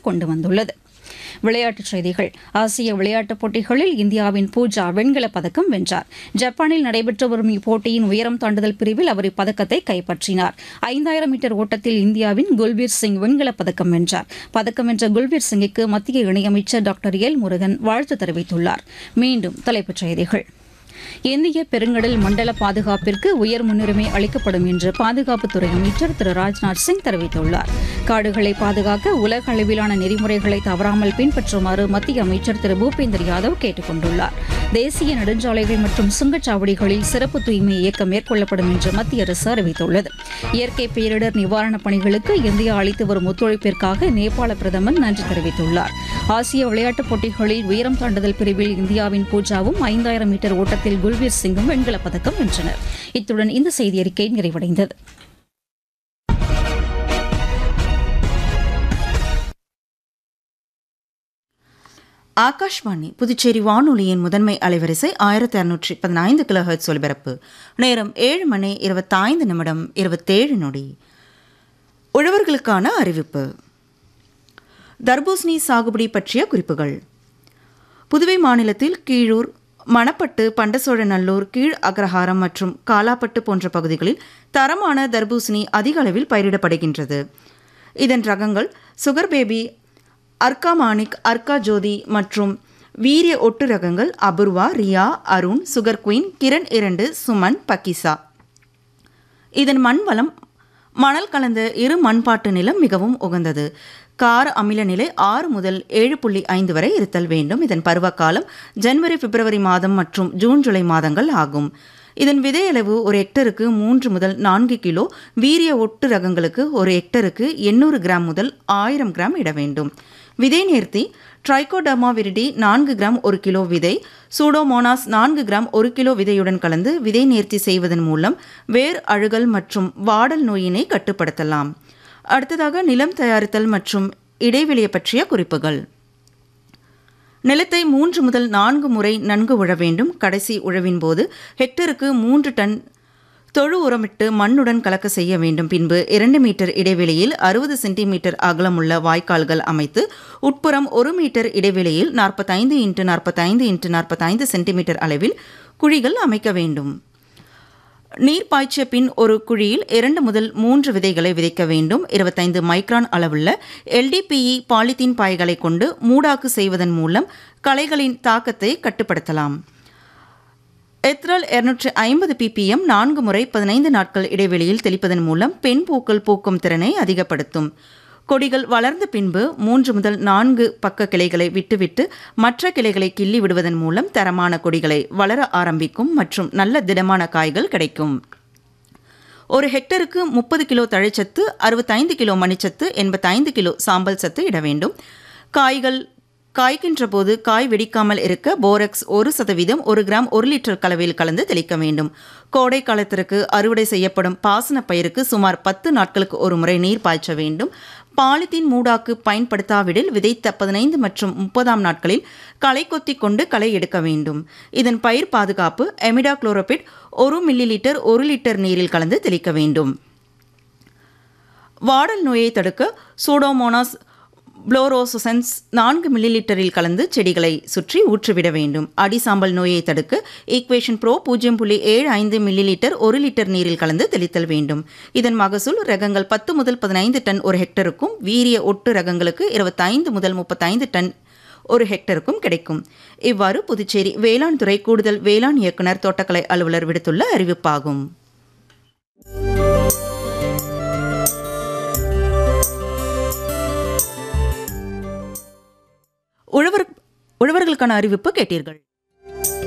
கொண்டு வந்துள்ளது விளையாட்டுச் செய்திகள் ஆசிய விளையாட்டுப் போட்டிகளில் இந்தியாவின் பூஜா வெண்கலப் பதக்கம் வென்றார் ஜப்பானில் நடைபெற்று வரும் இப்போட்டியின் உயரம் தாண்டுதல் பிரிவில் அவர் இப்பதக்கத்தை கைப்பற்றினார் ஐந்தாயிரம் மீட்டர் ஓட்டத்தில் இந்தியாவின் குல்பீர் சிங் வெண்கலப் பதக்கம் வென்றார் பதக்கம் வென்ற குல்பீர் சிங்கிற்கு மத்திய இணையமைச்சர் டாக்டர் எல் முருகன் வாழ்த்து தெரிவித்துள்ளார் மீண்டும் தலைப்புச் செய்திகள் இந்திய பெருங்கடல் மண்டல பாதுகாப்பிற்கு உயர் முன்னுரிமை அளிக்கப்படும் என்று பாதுகாப்புத்துறை அமைச்சர் திரு ராஜ்நாத் சிங் தெரிவித்துள்ளார் காடுகளை பாதுகாக்க உலக அளவிலான நெறிமுறைகளை தவறாமல் பின்பற்றுமாறு மத்திய அமைச்சர் திரு பூபேந்தர் யாதவ் கேட்டுக் கொண்டுள்ளார் தேசிய நெடுஞ்சாலைகள் மற்றும் சுங்கச்சாவடிகளில் சிறப்பு தூய்மை இயக்கம் மேற்கொள்ளப்படும் என்று மத்திய அரசு அறிவித்துள்ளது இயற்கை பேரிடர் நிவாரணப் பணிகளுக்கு இந்தியா அளித்து வரும் ஒத்துழைப்பிற்காக நேபாள பிரதமர் நன்றி தெரிவித்துள்ளார் ஆசிய விளையாட்டுப் போட்டிகளில் உயரம் தாண்டுதல் பிரிவில் இந்தியாவின் பூஜாவும் ஐந்தாயிரம் மீட்டர் ஓட்டத்தில் குல்பீர் சிங்கும் வெண்கலப் பதக்கம் வென்றனர் இத்துடன் இந்த செய்தி அறிக்கை நிறைவடைந்தது ஆகாஷ்வாணி புதுச்சேரி வானொலியின் முதன்மை அலைவரிசை ஆயிரத்தி அறுநூற்றி பதினைந்து கிலோஹெர்ட்ஸ் ஒலிபரப்பு நேரம் ஏழு மணி இருபத்தைந்து நிமிடம் இருபத்தேழு நொடி உழவர்களுக்கான அறிவிப்பு தர்பூசணி சாகுபடி பற்றிய குறிப்புகள் புதுவை மாநிலத்தில் கீழூர் மணப்பட்டு பண்டசோழநல்லூர் கீழ் அக்ரஹாரம் மற்றும் காலாப்பட்டு போன்ற பகுதிகளில் தரமான தர்பூசணி அதிக அளவில் பயிரிடப்படுகின்றது இதன் ரகங்கள் சுகர் பேபி அர்க்கா மாணிக் அர்க்கா ஜோதி மற்றும் வீரிய ஒட்டு ரகங்கள் அபூர்வா ரியா அருண் சுகர் குயின் கிரண் இரண்டு சுமன் பக்கிசா இதன் மண் வளம் மணல் கலந்த இரு மண்பாட்டு நிலம் மிகவும் உகந்தது கார அமில நிலை ஆறு முதல் ஏழு புள்ளி ஐந்து வரை இருத்தல் வேண்டும் இதன் பருவகாலம் ஜனவரி பிப்ரவரி மாதம் மற்றும் ஜூன் ஜூலை மாதங்கள் ஆகும் இதன் விதையளவு ஒரு ஹெக்டருக்கு மூன்று முதல் நான்கு கிலோ வீரிய ஒட்டு ரகங்களுக்கு ஒரு ஹெக்டருக்கு எண்ணூறு கிராம் முதல் ஆயிரம் கிராம் இட வேண்டும் விதை நேர்த்தி ட்ரைகோடர்மா விரிடி நான்கு கிராம் ஒரு கிலோ விதை சூடோமோனாஸ் நான்கு கிராம் ஒரு கிலோ விதையுடன் கலந்து விதை நேர்த்தி செய்வதன் மூலம் வேர் அழுகல் மற்றும் வாடல் நோயினை கட்டுப்படுத்தலாம் அடுத்ததாக நிலம் தயாரித்தல் மற்றும் இடைவெளியை பற்றிய குறிப்புகள் நிலத்தை மூன்று முதல் நான்கு முறை நன்கு உழ வேண்டும் கடைசி உழவின் போது ஹெக்டருக்கு மூன்று டன் தொழு உரமிட்டு மண்ணுடன் கலக்க செய்ய வேண்டும் பின்பு இரண்டு மீட்டர் இடைவெளியில் அறுபது சென்டிமீட்டர் அகலமுள்ள வாய்க்கால்கள் அமைத்து உட்புறம் ஒரு மீட்டர் இடைவெளியில் நாற்பத்தைந்து இன்ட்டு நாற்பத்தைந்து இன்ட்டு நாற்பத்தைந்து சென்டிமீட்டர் அளவில் குழிகள் அமைக்க வேண்டும் நீர் பாய்ச்சிய பின் ஒரு குழியில் இரண்டு முதல் மூன்று விதைகளை விதைக்க வேண்டும் இருபத்தைந்து மைக்ரான் அளவுள்ள எல்டிபிஇ பாலித்தீன் பாய்களை கொண்டு மூடாக்கு செய்வதன் மூலம் களைகளின் தாக்கத்தை கட்டுப்படுத்தலாம் எத்ரால் இருநூற்றி ஐம்பது பிபிஎம் நான்கு முறை பதினைந்து நாட்கள் இடைவெளியில் தெளிப்பதன் மூலம் பெண் பூக்கள் பூக்கும் திறனை அதிகப்படுத்தும் கொடிகள் வளர்ந்த பின்பு மூன்று முதல் நான்கு பக்க கிளைகளை விட்டுவிட்டு மற்ற கிளைகளை கிள்ளி விடுவதன் மூலம் தரமான கொடிகளை வளர ஆரம்பிக்கும் மற்றும் நல்ல திடமான காய்கள் கிடைக்கும் ஒரு ஹெக்டருக்கு முப்பது கிலோ தழைச்சத்து அறுபத்தைந்து கிலோ மணிச்சத்து எண்பத்தைந்து கிலோ சாம்பல் சத்து இட வேண்டும் காய்கள் காய்க்கின்ற போது காய் வெடிக்காமல் இருக்க போரக்ஸ் ஒரு சதவீதம் ஒரு கிராம் ஒரு லிட்டர் கலவையில் கலந்து தெளிக்க வேண்டும் கோடை காலத்திற்கு அறுவடை செய்யப்படும் பாசன பயிருக்கு சுமார் பத்து நாட்களுக்கு ஒரு முறை நீர் பாய்ச்ச வேண்டும் பாலித்தீன் மூடாக்கு பயன்படுத்தாவிடில் விதைத்த பதினைந்து மற்றும் முப்பதாம் நாட்களில் களை கொத்தி கொண்டு களை எடுக்க வேண்டும் இதன் பயிர் பாதுகாப்பு எமிடா குளோரோபிட் ஒரு மில்லி லிட்டர் ஒரு லிட்டர் நீரில் கலந்து தெளிக்க வேண்டும் வாடல் நோயை தடுக்க சூடோமோனாஸ் புளோரோசன்ஸ் நான்கு மில்லி லிட்டரில் கலந்து செடிகளை சுற்றி ஊற்றிவிட வேண்டும் அடிசாம்பல் நோயை தடுக்க ஈக்வேஷன் ப்ரோ பூஜ்ஜியம் புள்ளி ஏழு ஐந்து மில்லி லிட்டர் ஒரு லிட்டர் நீரில் கலந்து தெளித்தல் வேண்டும் இதன் மகசூல் ரகங்கள் பத்து முதல் பதினைந்து டன் ஒரு ஹெக்டருக்கும் வீரிய ஒட்டு ரகங்களுக்கு இருபத்தைந்து முதல் முப்பத்தைந்து டன் ஒரு ஹெக்டருக்கும் கிடைக்கும் இவ்வாறு புதுச்சேரி வேளாண் துறை கூடுதல் வேளாண் இயக்குநர் தோட்டக்கலை அலுவலர் விடுத்துள்ள அறிவிப்பாகும் உழவர் உழவர்களுக்கான அறிவிப்பு கேட்டீர்கள்